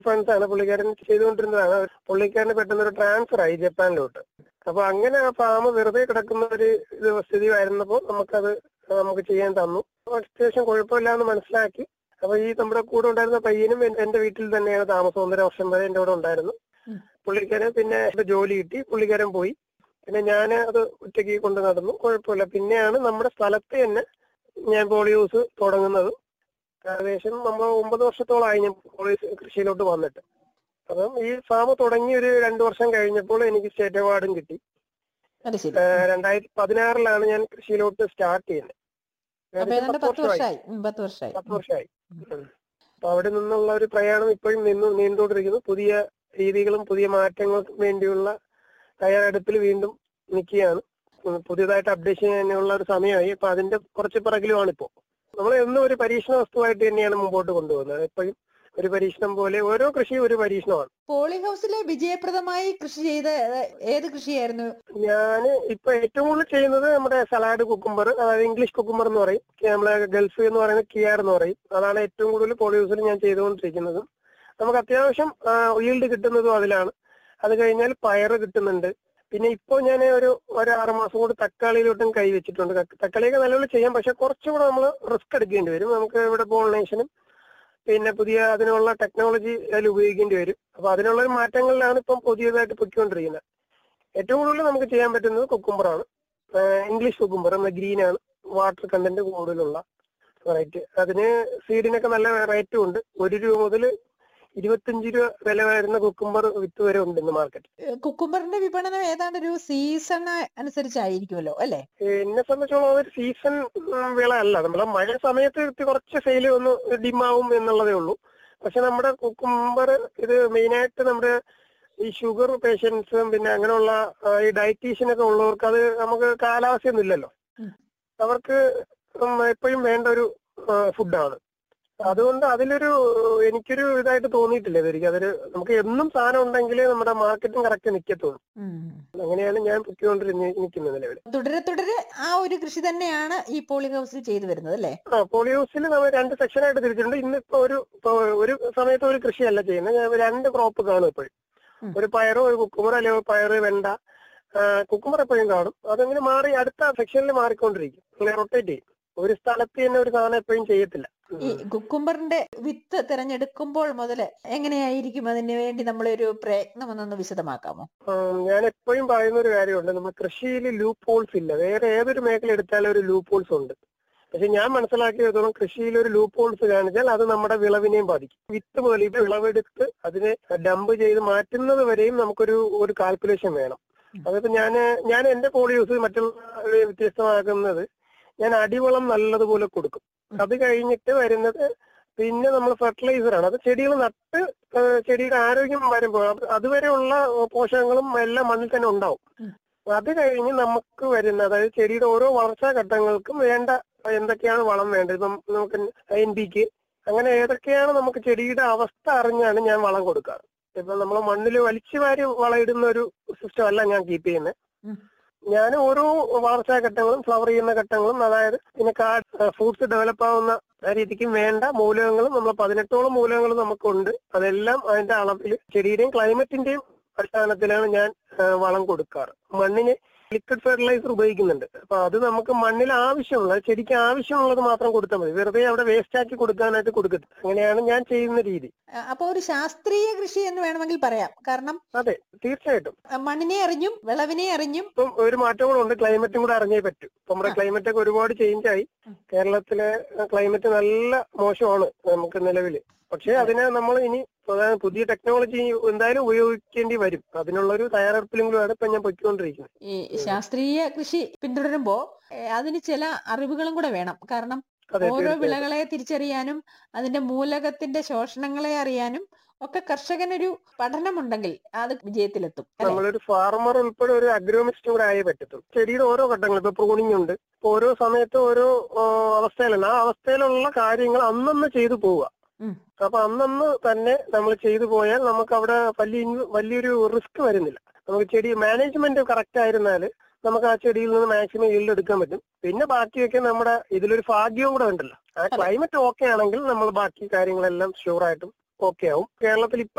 Friends ആണ് പുള്ളിക്കാരൻ ചെയ്തുകൊണ്ടിരുന്നതാണ് പുള്ളിക്കാരന് പെട്ടെന്ന് ഒരു ട്രാൻസ്ഫർ ആയി ജപ്പാനിലോട്ട് അപ്പൊ അങ്ങനെ ആ ഫാം വെറുതെ കിടക്കുന്ന ഒരു ഇത് സ്ഥിതി ആയിരുന്നപ്പോൾ നമുക്കത് നമുക്ക് ചെയ്യാൻ തന്നു അത്യാവശ്യം കുഴപ്പമില്ലാന്ന് മനസ്സിലാക്കി അപ്പൊ ഈ നമ്മുടെ കൂടെ ഉണ്ടായിരുന്ന പയ്യനും എൻ- എന്റെ വീട്ടിൽ തന്നെയാണ് താമസം ഒന്നര വർഷം വരെ എന്റെ കൂടെ ഉണ്ടായിരുന്നു ഉം. പുള്ളിക്കാരൻ പിന്നെ എന്റെ ജോലി കിട്ടി പുള്ളിക്കാരൻ പോയി പിന്നെ ഞാൻ അത് ഒറ്റയ്ക്ക് കൊണ്ട് നടന്നു കുഴപ്പമില്ല പിന്നെയാണ് നമ്മുടെ സ്ഥലത്ത് തന്നെ ഞാൻ പോളിയോസ് തുടങ്ങുന്നത് ഏകദേശം നമ്മൾ ഒമ്പത് വർഷത്തോളമായി ഞാൻ പോളിയോസ് കൃഷിയിലോട്ട് വന്നിട്ട് അപ്പം ഈ ഫാം തുടങ്ങി ഒരു രണ്ടു വർഷം കഴിഞ്ഞപ്പോൾ എനിക്ക് സ്റ്റേറ്റ് അവാർഡും കിട്ടി അത് ശരി ഏഹ് രണ്ടായിരത്തി പതിനാറിലാണ് ഞാൻ കൃഷിയിലോട്ട് സ്റ്റാർട്ട് ചെയ്യുന്നത് അപ്പൊ ഏകദേശം ഏതാണ്ട് പത്ത് പത്ത് വർഷമായി വർഷമായി ഉം, പത്ത് വർഷമായി പത്ത് വർഷമായി ഉം. അപ്പൊ അവിടെ നിന്നുള്ള ഒരു പ്രയാണം ഇപ്പോഴും നിന്ന് നീണ്ടുകൊണ്ടിരിക്കുന്നു പുതിയ രീതികളും പുതിയ മാറ്റങ്ങൾക്കും വേണ്ടിയുള്ള തയ്യാറെടുപ്പിൽ വീണ്ടും നിൽക്കുകയാണ് ഉം, പുതിയതായിട്ട് അപ്ഡേഷൻ ചെയ്യാനുള്ള ഒരു സമയമായി അപ്പൊ അതിന്റെ കുറച്ച് പിറകിലുമാണ് ഇപ്പോ നമ്മൾ എന്നും ഒരു പരീക്ഷണ വസ്തുവായിട്ട് തന്നെയാണ് മുമ്പോട്ട് കൊണ്ടുപോകുന്നത് എപ്പോഴും ഒരു പരീക്ഷണം പോലെ ഓരോ കൃഷിയും ഒരു പരീക്ഷണമാണ് പോളി ഹൗസിലെ വിജയപ്രദമായി കൃഷി ചെയ്ത ഏ- ഏത് കൃഷിയായിരുന്നു ഞാൻ ഇപ്പൊ ഏറ്റവും കൂടുതൽ ചെയ്യുന്നത് നമ്മുടെ സലാഡ് കുക്കുംബർ അതായത് ഇംഗ്ലീഷ് കുക്കുംബർ എന്ന് പറയും നമ്മളെ ഗൾഫ് എന്ന് പറയുന്നത് കിയാർ എന്ന് പറയും അതാണ് ഏറ്റവും കൂടുതൽ പോളിയൂസിൽ ഞാൻ ചെയ്തുകൊണ്ടിരിക്കുന്നതും നമുക്ക് അത്യാവശ്യം ഈൽഡ് കിട്ടുന്നതും അതിലാണ് അത് കഴിഞ്ഞാൽ പയറ് കിട്ടുന്നുണ്ട് പിന്നെ ഇപ്പോ ഞാൻ ഒരു ഒരു ആറ് മാസം കൂടി തക്കാളിയിലോട്ടും കൈ വെച്ചിട്ടുണ്ട് തക്ക- തക്കാളിയൊക്കെ നല്ലപോലെ ചെയ്യാം പക്ഷെ കുറച്ചുകൂടെ നമ്മൾ റിസ്ക് എടുക്കേണ്ടി വരും നമുക്ക് ഇവിടെ പോളിനേഷനും പിന്നെ പുതിയ അതിനുള്ള ടെക്നോളജി അതിൽ ഉപയോഗിക്കേണ്ടി വരും അപ്പൊ അതിനുള്ള ഒരു മാറ്റങ്ങളിലാണ് ഇപ്പം പുതിയതായിട്ട് പൊയ്ക്കൊണ്ടിരിക്കുന്നത് ഏറ്റവും കൂടുതൽ നമുക്ക് ചെയ്യാൻ പറ്റുന്നത് കുക്കുംബറാണ് ഇംഗ്ലീഷ് കുക്കുംബർ നമ്മുടെ ഗ്രീൻ ആണ് വാട്ടർ കണ്ടന്റ് കൂടുതലുള്ള വെറൈറ്റി അതിന് സീഡിനൊക്കെ നല്ല റേറ്റും ഉണ്ട് ഒരു രൂപ മുതൽ ഇരുപത്തിയഞ്ച് രൂപ വില വരുന്ന കുക്കുംബർ വിത്ത് വരെ ഉണ്ട് ഇന്ന് മാർക്കറ്റ് ഏ, കുക്കുംബറിന്റെ വിപണനം ഏതാണ്ട് ഒരു സീസൺ അനുസരിച്ചായിരിക്കുമല്ലോ അല്ലെ എന്നെ സംബന്ധിച്ചോളം ഒരു സീസൺ വിള അല്ല നമ്മളെ മഴ സമയത്ത് ഇത് കുറച്ച് സെയിൽ ഒന്ന് ഡിമാവും എന്നുള്ളതേ ഉള്ളൂ പക്ഷെ നമ്മുടെ കുക്കുംബർ ഇത് മെയിനായിട്ട് നമ്മുടെ ഈ ഷുഗർ പേഷ്യൻസും പിന്നെ അങ്ങനെയുള്ള ആ, ഈ ഡയറ്റീഷ്യൻ ഒക്കെ ഉള്ളവർക്ക് അത് നമുക്ക് കാലാവസ്ഥയൊന്നും ഇല്ലല്ലോ ഉം. അവർക്ക് ഉം എപ്പോഴും വേണ്ട ഒരു ഫുഡാണ് അതുകൊണ്ട് അതിലൊരു എനിക്കൊരു ഇതായിട്ട് തോന്നിയിട്ടില്ല ഇതൊരിക്കും അതൊരു നമുക്ക് എന്നും സാധനം ഉണ്ടെങ്കിൽ നമ്മുടെ മാർക്കറ്റും കറക്റ്റ് നിൽക്കത്തുള്ളൂ അങ്ങനെയാണ് ഞാൻ പൊയ്ക്കൊണ്ടിരുന്ന നിൽക്കുന്നത് നിലവിൽ തുടരെ തുടരെ ആ ഒരു കൃഷി തന്നെയാണ് ഈ പോളി ഹൗസിൽ ചെയ്തു വരുന്നത് അല്ലെ ആ പോളിഹൗസിൽ നമ്മൾ രണ്ട് സെക്ഷനായിട്ട് തിരിച്ചിട്ടുണ്ട് ഇന്നിപ്പോ ഒരു ഇപ്പൊ ഒരു സമയത്ത് ഒരു കൃഷിയല്ല ചെയ്യുന്നത് ഞാൻ രണ്ട് ക്രോപ്പ് കാണും എപ്പോഴും ഉം. ഒരു പയറോ ഒരു കുക്കുമർ അല്ലെങ്കിൽ പയറ് വെണ്ട കുക്കുമർ എപ്പോഴും കാണും അതങ്ങനെ മാറി അടുത്ത സെക്ഷനിൽ മാറിക്കൊണ്ടിരിക്കും ഇങ്ങനെ റൊട്ടേറ്റ് ചെയ്യും ഒരു സ്ഥലത്ത് തന്നെ ഒരു സാധനം എപ്പോഴും ചെയ്യത്തില്ല ഈ കുക്കുംബറിന്റെ വിത്ത് തിരഞ്ഞെടുക്കുമ്പോൾ മുതൽ എങ്ങനെയായിരിക്കും അതിന് വേണ്ടി നമ്മളൊരു പ്രയത്നം എന്നൊന്ന് വിശദമാക്കാമോ ഉം, ഞാൻ എപ്പോഴും പറയുന്ന ഒരു കാര്യമുണ്ട് നമ്മൾ കൃഷിയിൽ ലൂപ്പ് ഹോൾസ് ഇല്ല വേറെ ഏതൊരു മേഖല എടുത്താലും ഒരു ലൂപ്പ് ഹോൾസ് ഉണ്ട് പക്ഷെ ഞാൻ മനസ്സിലാക്കിയതോളം കൃഷിയിൽ ഒരു ലൂപ്പ് ഹോൾസ് കാണിച്ചാൽ അത് നമ്മുടെ വിളവിനെയും ബാധിക്കും വിത്ത് മുതൽ ഇത് വിളവെടുത്ത് അതിനെ ഡംപ് ചെയ്ത് മാറ്റുന്നത് വരെയും നമുക്കൊരു ഒരു കാൽക്കുലേഷൻ വേണം അതിപ്പോ ഞാൻ ഞാൻ എന്റെ പോളിയൂസ് മറ്റുള്ള വ്യത്യസ്തമാക്കുന്നത് ഞാൻ അടിവളം നല്ലതുപോലെ കൊടുക്കും അത് കഴിഞ്ഞിട്ട് വരുന്നത് പിന്നെ നമ്മൾ ഫെർട്ടിലൈസർ ആണ് അത് ചെടികൾ നട്ട് ഏഹ് ചെടിയുടെ ആരോഗ്യം വരുമ്പോൾ അത് അതുവരെയുള്ള പോഷകങ്ങളും എല്ലാം മണ്ണിൽ തന്നെ ഉണ്ടാവും ഉം. അത് കഴിഞ്ഞ് നമുക്ക് വരുന്ന അതായത് ചെടിയുടെ ഓരോ വളർച്ചാ ഘട്ടങ്ങൾക്കും വേണ്ട എന്തൊക്കെയാണ് വളം വേണ്ടത് ഇപ്പം നമുക്ക് എൻ പിക്ക് അങ്ങനെ ഏതൊക്കെയാണ് നമുക്ക് ചെടിയുടെ അവസ്ഥ അറിഞ്ഞാണ് ഞാൻ വളം കൊടുക്കാറ് ഇപ്പൊ നമ്മൾ മണ്ണിൽ വലിച്ചു വാരി വളമിടുന്ന ഒരു സിസ്റ്റം അല്ല ഞാൻ കീപ്പ് ചെയ്യുന്നത് ഉം. ഞാൻ ഓരോ വളർച്ചാ ഘട്ടങ്ങളും ഫ്ലവർ ചെയ്യുന്ന ഘട്ടങ്ങളും അതായത് പിന്നെ കാ ഫ്രൂട്ട്സ് ഡെവലപ്പ് ആവുന്ന രീതിക്കും വേണ്ട മൂലകങ്ങളും നമ്മൾ പതിനെട്ടോളം മൂലകങ്ങൾ നമുക്കുണ്ട് അതെല്ലാം അതിന്റെ അളവിൽ ചെടിയുടെയും ക്ലൈമറ്റിന്റെയും അടിസ്ഥാനത്തിലാണ് ഞാൻ ആ, വളം കൊടുക്കാറ് മണ്ണിന് ലിക്വിഡ് ഫെർട്ടിലൈസർ ഉപയോഗിക്കുന്നുണ്ട് അപ്പൊ അത് നമുക്ക് മണ്ണിൽ ആവശ്യമുള്ള ചെടിക്ക് ആവശ്യമുള്ളത് മാത്രം കൊടുത്താൽ മതി വെറുതെ അവിടെ വേസ്റ്റ് ആക്കി കൊടുക്കാനായിട്ട് കൊടുക്കരുത് അങ്ങനെയാണ് ഞാൻ ചെയ്യുന്ന രീതി അ- അപ്പൊ ഒരു ശാസ്ത്രീയ കൃഷി എന്ന് വേണമെങ്കിൽ പറയാം കാരണം അതെ തീർച്ചയായിട്ടും അ, മണ്ണിനെ അറിഞ്ഞും വിളവിനെ അറിഞ്ഞും ഇപ്പം ഒരു മാറ്റം കൂടെ ഉണ്ട് ക്ലൈമറ്റും കൂടെ അറിഞ്ഞേ പറ്റൂ ഇപ്പൊ നമ്മുടെ ആ. ക്ലൈമറ്റ് ഒക്കെ ഒരുപാട് ചേഞ്ച് ആയി ഉം. കേരളത്തിലെ ക്ലൈമറ്റ് നല്ല മോശമാണ് നമുക്ക് നിലവില് പക്ഷെ അതിനെ നമ്മൾ ഇനി അതായത് പുതിയ ടെക്നോളജി എന്തായാലും ഉപയോഗിക്കേണ്ടി വരും അതിനുള്ള ഒരു തയ്യാറെടുപ്പിലും കൂടെയാണ് ഇപ്പൊ ഞാൻ പൊയ്ക്കൊണ്ടിരിക്കുന്നത് ഈ ശാസ്ത്രീയ കൃഷി പിന്തുടരുമ്പോ എ, അതിന് ചില അറിവുകളും കൂടെ വേണം കാരണം അതെ ഓരോ തീർച്ചയായിട്ടും വിളകളെ തിരിച്ചറിയാനും അതിന്റെ മൂലകത്തിന്റെ ശോഷണങ്ങളെ അറിയാനും ഒക്കെ കർഷകനൊരു പഠനമുണ്ടെങ്കിൽ അത് വിജയത്തിലെത്തും അല്ലെ നമ്മളൊരു ഫാർമർ ഉൾപ്പെടെ ഒരു അഗ്രോമിസ്റ്റും കൂടെ ആയേ പറ്റത്തുള്ളൂ ചെടിയുടെ ഓരോ ഘട്ടങ്ങൾ ഇപ്പൊ പ്രൂണിംഗ് ഉണ്ട് ഇപ്പൊ ഓരോ സമയത്ത് ഓരോ ആ, അവസ്ഥയിലാണ് ആ അവസ്ഥയിലുള്ള കാര്യങ്ങൾ അന്നന്ന് ചെയ്തു പോവുക ഉം. അപ്പൊ അന്നന്ന് തന്നെ നമ്മൾ ചെയ്തു പോയാൽ നമുക്ക് അവിടെ വലിയ ഇൻ- വലിയൊരു റിസ്ക് വരുന്നില്ല നമുക്ക് ചെടി മാനേജ്മെന്റ് കറക്റ്റ് ആയിരുന്നാൽ നമുക്ക് ആ ചെടിയിൽ നിന്ന് മാക്സിമം ഈൽഡ് എടുക്കാൻ പറ്റും പിന്നെ ബാക്കിയൊക്കെ നമ്മുടെ ഇതിലൊരു ഭാഗ്യവും കൂടെ ഉണ്ടല്ലോ ആ അതെ. ക്ലൈമറ്റ് ഓക്കെ ആണെങ്കിൽ നമ്മൾ ബാക്കി കാര്യങ്ങളെല്ലാം ഷുവർ ആയിട്ടും ഓക്കെ ആവും കേരളത്തിൽ ഇപ്പൊ